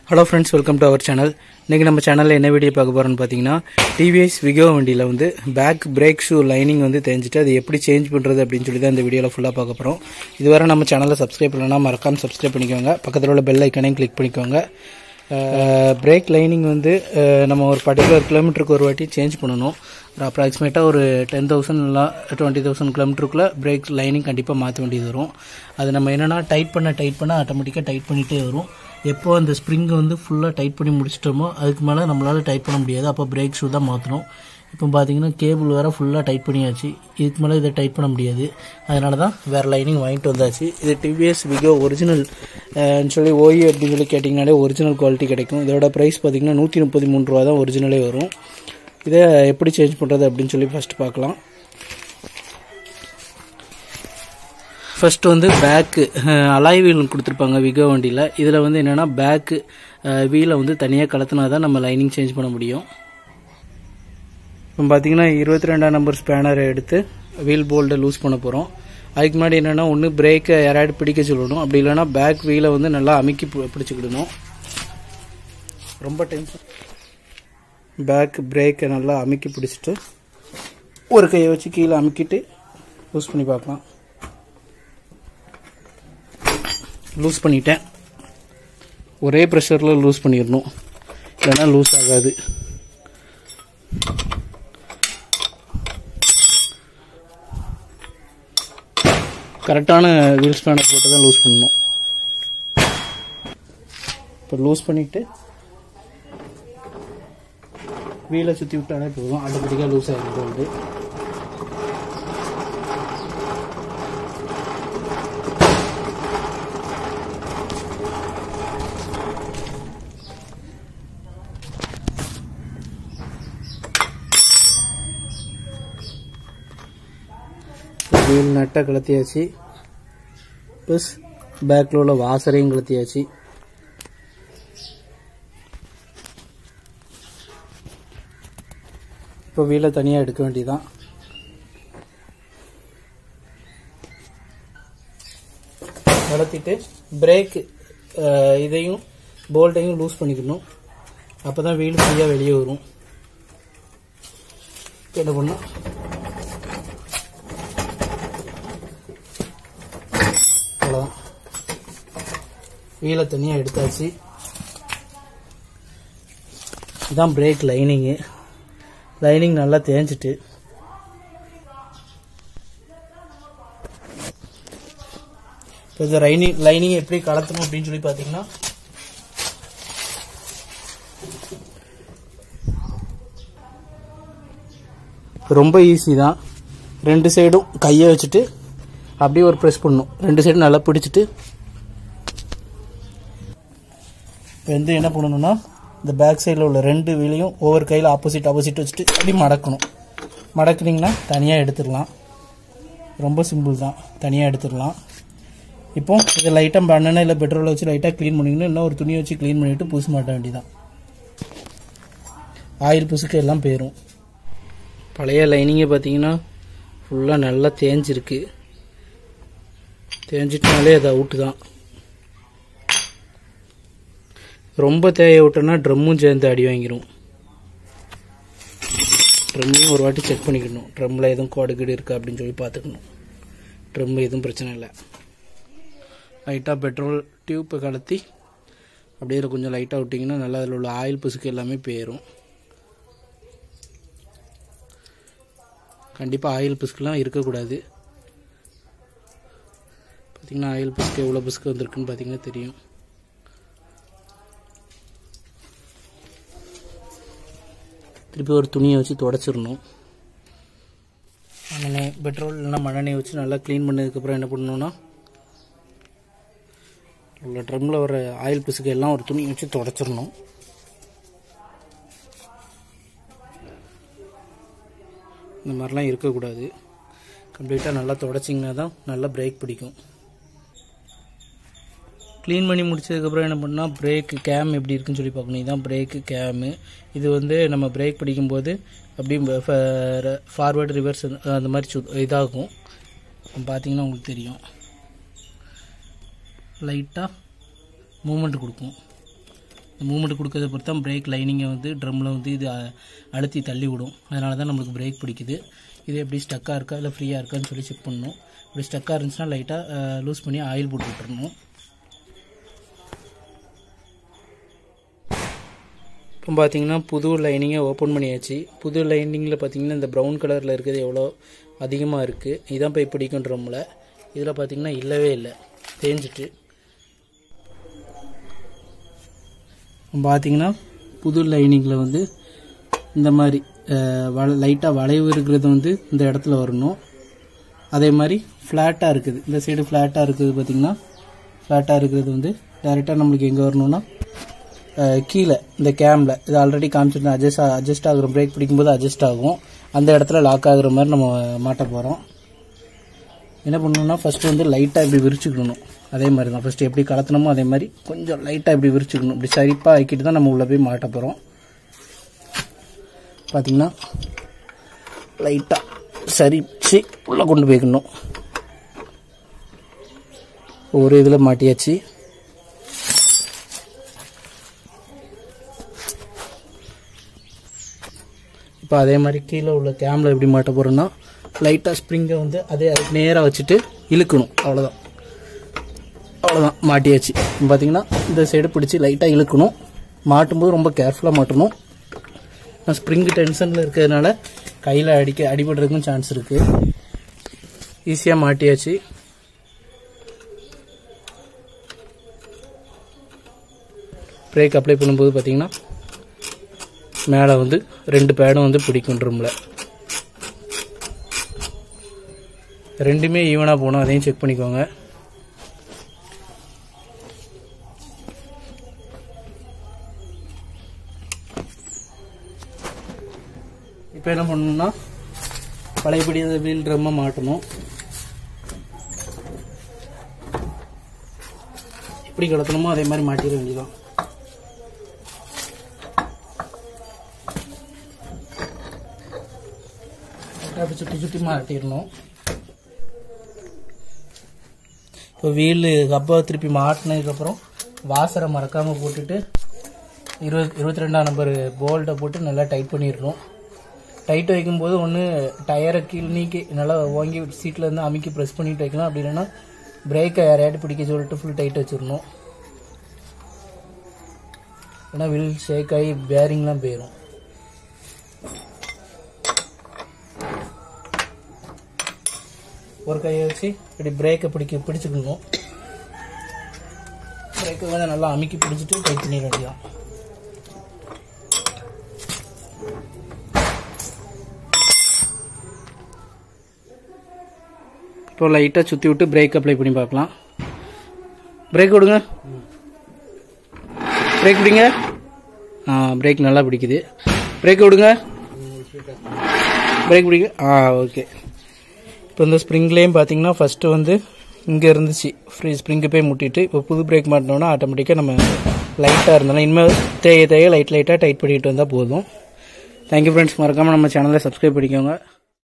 hello friends welcome to our channel இன்றைக்கி நம்ம சேனலில் என்ன வீடியோ பார்க்க போகிறோம்னு பார்த்தீங்கன்னா டிவிஎஸ் விகோ வண்டியில் வந்து பேக் பிரேக் ஷூ லைனிங் வந்து தெரிஞ்சுட்டு அது எப்படி சேஞ்ச் பண்ணுறது அப்படின்னு சொல்லி தான் இந்த வீடியோவில் ஃபுல்லாக பார்க்க போகிறோம் இதுவரை நம்ம சேனலை சப்ஸ்கிரைப் பண்ணலாம் மறக்காமல் சப்ஸ்கிரைப் பண்ணிக்கோங்க பக்கத்தில் உள்ள பெல் ஐக்கனையும் கிளிக் பண்ணிக்கோங்க பிரேக் லைனிங் வந்து அஹ், நம்ம ஒரு பர்டிகுலர் கிலோமீட்டருக்கு ஒரு வாட்டி சேஞ்ச் பண்ணணும் ஒரு அப்ராக்சிமேட்டாக ஒரு டென் தௌசண்ட் இல்லை டுவெண்ட்டி தௌசண்ட் கிலோமீட்டருக்குள்ளே பிரேக் லைனிங் கண்டிப்பாக மாற்ற வேண்டியது வரும் அது நம்ம என்னென்னா டைட் பண்ண டைட் பண்ண ஆட்டோமேட்டிக்காக டைட் பண்ணிகிட்டே வரும் எப்போ அந்த ஸ்ப்ரிங்கை வந்து ஃபுல்லாக டைட் பண்ணி முடிச்சிட்டோமோ அதுக்கு மேலே நம்மளால் டைட் பண்ண முடியாது அப்போ பிரேக் ஷூ தான் மாற்றணும் இப்போ பார்த்தீங்கன்னா கேபிள் வேறு ஃபுல்லாக டைட் பண்ணியாச்சு இதுக்கு மேலே இதை டைட் பண்ண முடியாது அதனால தான் வேறு லைனிங் வாங்கிட்டு வந்தாச்சு இது டிவிஎஸ் விகோ ஒரிஜினல் சொல்லி ஓஇ அப்படின்னு சொல்லி கேட்டிங்கனாலே ஒரிஜினல் குவாலிட்டி கிடைக்கும் இதோட ப்ரைஸ் பார்த்தீங்கன்னா நூற்றி முப்பத்தி மூணு ரூபா தான் ஒரிஜினலே வரும் இதை எப்படி சேஞ்ச் பண்ணுறது அப்படின்னு சொல்லி ஃபஸ்ட் பார்க்கலாம் ஃபர்ஸ்ட் வந்து பேக்கு அலாய் வீல் கொடுத்துருப்பாங்க விகோ வண்டியில் இதில் வந்து என்னென்னா பேக்கு வீலை வந்து தனியாக கலத்தினா தான் நம்ம லைனிங் சேஞ்ச் பண்ண முடியும் இப்போ பார்த்தீங்கன்னா இருபத்தி ரெண்டாம் நம்பர் ஸ்பேனரை எடுத்து வீல் போல்டை லூஸ் பண்ண போகிறோம் அதுக்கு முன்னாடி என்னென்னா ஒன்று பிரேக்கை யாராவது பிடிக்க சொல்லணும் அப்படி இல்லைன்னா பேக் வீலை வந்து நல்லா அமுக்கி பி- பிடிச்சிக்கிடணும் ரொம்ப டென்ஷன் பேக் பிரேக்கை நல்லா அமுக்கி பிடிச்சிட்டு ஒரு கையை வச்சு கீழே அமுக்கிட்டு லூஸ் பண்ணி பார்க்கலாம் லூஸ் பண்ணிட்டேன் ஒரே ப்ரெஷரில் லூஸ் பண்ணிடணும் இல்லைன்னா லூஸ் ஆகாது கரெக்டான வீல் ஸ்பேனர் போட்டு தான் லூஸ் பண்ணணும் இப்போ லூஸ் பண்ணிவிட்டு வீலை சுற்றி விட்டாலே போதும் ஆட்டோமேட்டிக்காக லூஸ் ஆகிடும் வந்து வீல் நட்டை கலத்தியாச்சு ப்ளஸ் பேக்கில் உள்ள வாசரையும் கலத்தியாச்சு இப்போ வீலை தனியாக எடுக்க வேண்டியதான் கலத்திட்டு பிரேக் இதையும் போல்ட்டையும் லூஸ் பண்ணிக்கணும் அப்போ தான் வீல் ஃப்ரீயாக வெளியே வரும் இப்போ என்ன பண்ணால் அவ்வளோதான் வீலை தனியாக எடுத்தாச்சு இதான் பிரேக் லைனிங்கு லைனிங் நல்லா தேஞ்சிட்டு இப்போ இந்த லைனிங் லைனிங் எப்படி கலத்தணும் அப்படின்னு சொல்லி பார்த்தீங்கன்னா ரொம்ப ஈஸி தான் ரெண்டு சைடும் கையை வச்சுட்டு அப்படியே ஒரு ப்ரெஸ் பண்ணணும் ரெண்டு சைடும் நல்லா பிடிச்சிட்டு இப்போ வந்து என்ன பண்ணணும்னா இந்த பேக் சைடில் உள்ள ரெண்டு வீலையும் ஒவ்வொரு கையில் ஆப்போசிட் ஆப்போசிட் வச்சுட்டு அப்படி மடக்கணும் மடக்குனீங்கன்னா தனியாக எடுத்துடலாம் ரொம்ப சிம்பிள் தான் தனியாக எடுத்துடலாம் இப்போ இதை லைட்டாக பண்ணணும் இல்லை பெட்ரோலை வச்சு லைட்டாக க்ளீன் பண்ணிக்கணும் இல்லை ஒரு துணியை வச்சு க்ளீன் பண்ணிவிட்டு பூச மாட்ட வேண்டியதான் ஆயில் புசுக்கு எல்லாம் போயிடும் பழைய லைனிங்கை பார்த்தீங்கன்னா ஃபுல்லாக நல்லா தேஞ்சிருக்கு தேஞ்சிட்டனாலே அது அவுட்டு தான் ரொம்ப தேய விட்டோன்னா ட்ரம்மும் சேர்ந்து அடி வாங்கிரும் ட்ரம்மையும் ஒரு வாட்டி செக் பண்ணிக்கணும் ட்ரம்மில் எதுவும் கோடு கீடு இருக்கா அப்படின்னு சொல்லி பார்த்துக்கணும் ட்ரம் எதுவும் பிரச்சனை இல்லை லைட்டாக பெட்ரோல் டியூப்பை கலத்தி அப்படியே இதில் கொஞ்சம் லைட்டாக விட்டிங்கன்னா நல்லா அதில் உள்ள ஆயில் பிசுக்கு எல்லாமே போயிடும் கண்டிப்பாக ஆயில் பிசுக்கெலாம் இருக்கக்கூடாது பார்த்தீங்கன்னா ஆயில் பிஸ்கு எவ்வளோ பிஸ்கு வந்திருக்குன்னு பார்த்தீங்கன்னா தெரியும் திருப்பி ஒரு துணியை வச்சு தொடச்சிடணும் மண்ணெண்ணெய் பெட்ரோல் இல்லைன்னா மண்ணெண்ணெய் வச்சு நல்லா க்ளீன் பண்ணதுக்கப்புறம் என்ன பண்ணணும்னா உள்ள ட்ரம்மில் வர ஆயில் பிசுக்கு எல்லாம் ஒரு துணியை வச்சு தொடச்சிடணும் இந்த மாதிரிலாம் இருக்கக்கூடாது கம்ப்ளீட்டாக நல்லா தொடச்சிங்கன்னா தான் நல்லா பிரேக் பிடிக்கும் க்ளீன் பண்ணி முடிச்சதுக்கப்புறம் என்ன பண்ணால் பிரேக்கு கேம் எப்படி இருக்குன்னு சொல்லி பார்க்கணும் இதுதான் பிரேக்கு கேமு இது வந்து நம்ம பிரேக் பிடிக்கும்போது அப்படியே ஃபார்வேர்டு ரிவர்ஸ் அந்த மாதிரி சு இதாகும் பார்த்தீங்கன்னா உங்களுக்கு தெரியும் லைட்டாக மூமெண்ட் கொடுக்கும் இந்த மூமெண்ட் கொடுக்கறத பொறுத்து தான் பிரேக் லைனிங்கை வந்து ட்ரம்மில் வந்து இது அ- அழுத்தி தள்ளி விடும் அதனால தான் நம்மளுக்கு பிரேக் பிடிக்குது இது எப்படி ஸ்டக்காக இருக்கா இல்லை ஃப்ரீயாக இருக்கான்னு சொல்லி செக் பண்ணணும் இப்படி ஸ்டக்காக இருந்துச்சுன்னா லைட்டாக லூஸ் பண்ணி ஆயில் போட்டு விட்டுறணும் இப்போ பார்த்தீங்கன்னா புது லைனிங்கை ஓப்பன் பண்ணியாச்சு புது லைனிங்கில் பார்த்தீங்கன்னா இந்த ப்ரௌன் கலரில் இருக்கிறது எவ்வளோ அதிகமாக இருக்குது இதான் போய் பிடிக்கும் ட்ரம்மில் இதில் பார்த்தீங்கன்னா இல்லவே இல்லை தேஞ்சிட்டு பார்த்தீங்கன்னா புது லைனிங்கில் வந்து இந்த மாதிரி அஹ், வள லைட்டாக வளைவு இருக்கிறது வந்து இந்த இடத்துல வரணும் அதே மாதிரி ஃப்ளாட்டாக இருக்குது இந்த சைடு ஃப்ளாட்டாக இருக்குது பார்த்தீங்கன்னா ஃப்ளாட்டாக இருக்கிறது வந்து டேரெக்டாக நம்மளுக்கு எங்கே வரணும்னா அஹ், கீழே இந்த கேமில் இது ஆல்ரெடி காமிச்சிருந்தேன் அட்ஜஸ்ட் அட்ஜஸ்ட் ஆகுற பிரேக் பிடிக்கும்போது அட்ஜஸ்ட் ஆகும் அந்த இடத்துல லாக் ஆகுற மாதிரி நம்ம மாட்ட போகிறோம் என்ன பண்ணணும்னா ஃபஸ்ட்டு வந்து லைட்டாக இப்படி விரிச்சுக்கணும் அதே மாதிரி தான் ஃபஸ்ட்டு எப்படி கலத்தணுமோ அதே மாதிரி கொஞ்சம் லைட்டாக இப்படி விரிச்சுக்கணும் இப்படி சரிப்பாக ஆக்கிட்டு தான் நம்ம உள்ளே போய் மாட்ட போகிறோம் பார்த்தீங்கன்னா லைட்டாக சரிச்சு உள்ளே கொண்டு போய்க்கணும் ஒரு இதில் மாட்டியாச்சு இப்போ அதே மாதிரி கீழே உள்ள கேமில் எப்படி மாட்ட போகிறோன்னா லைட்டாக ஸ்ப்ரிங்கை வந்து அதே அதுக்கு நேராக வச்சுட்டு இழுக்கணும் அவ்வளோதான் அவ்வளோதான் மாட்டியாச்சு இப்போ பார்த்தீங்கன்னா இந்த சைடு பிடிச்சி லைட்டாக இழுக்கணும் மாட்டும்போது ரொம்ப கேர்ஃபுல்லாக மாட்டணும் நான் ஸ்ப்ரிங் டென்ஷனில் இருக்கிறதுனால கையில் அடிக்க அடிபடுறதுக்கும் சான்ஸ் இருக்குது ஈஸியாக மாட்டியாச்சு பிரேக் அப்ளை பண்ணும்போது பார்த்தீங்கன்னா மேலே வந்து ரெண்டு பேடும் வந்து பிடிக்கும் ட்ரம்மில் ரெண்டுமே ஈவனாக போகணும் அதையும் செக் பண்ணிக்கோங்க இப்போ என்ன பண்ணணும்னா பழையபடி அந்த வீல் ட்ரம்மை மாட்டணும் எப்படி கலத்தணுமோ அதே மாதிரி மாட்டிட வேண்டியதான் அப்படி சுற்றி சுற்றி மாட்டிடணும் இப்போ வீல் கப்பை திருப்பி மாட்டினதுக்கப்புறம் வாசரை மறக்காமல் போட்டுட்டு இருபது இருபத்தி ரெண்டாம் நம்பர் போல்ட்டை போட்டு நல்லா டைட் பண்ணிடணும் டைட் வைக்கும்போது ஒன்று டயரை கீழ் நீக்கி நல்லா வாங்கி சீட்டில் இருந்து அமுக்கி ப்ரெஸ் பண்ணிட்டு வைக்கலாம் அப்படி இல்லைன்னா பிரேக்கை யாரையாட்டு பிடிக்க சொல்லிட்டு ஃபுல் டைட் வச்சிடணும் ஏன்னா வில் ஷேக் ஆகி பேரிங்லாம் போயிடும் ஒரு கையை வச்சு இப்படி பிரேக்கை பிடிக்க பிடிச்சிக்கணும் பிரேக்கை வந்து நல்லா அமுக்கி பிடிச்சிட்டு டைட் பண்ணிட வேண்டியதான் இப்போ லைட்டாக சுற்றி விட்டு பிரேக் அப்ளை பண்ணி பார்க்கலாம் பிரேக் விடுங்க பிரேக் பிடிங்க ஆ பிரேக் நல்லா பிடிக்குது பிரேக் விடுங்க பிரேக் பிடிங்க ஆ ஓகே இப்போ இந்த ஸ்ப்ரிங்லேயும் பார்த்தீங்கன்னா ஃபஸ்ட்டு வந்து இங்கே இருந்துச்சு ஃப்ரீ ஸ்ப்ரிங்கு போய் முட்டிட்டு இப்போ புது பிரேக் மாட்டினோன்னா ஆட்டோமேட்டிக்காக நம்ம லைட்டாக இருந்தாலும் இனிமேல் தேய தேய லைட் லைட்டாக டைட் பண்ணிட்டு வந்தால் போதும் தேங்க்யூ ஃப்ரெண்ட்ஸ் மறக்காமல் நம்ம சேனலை சப்ஸ்கிரைப் பண்ணிக்கோங்க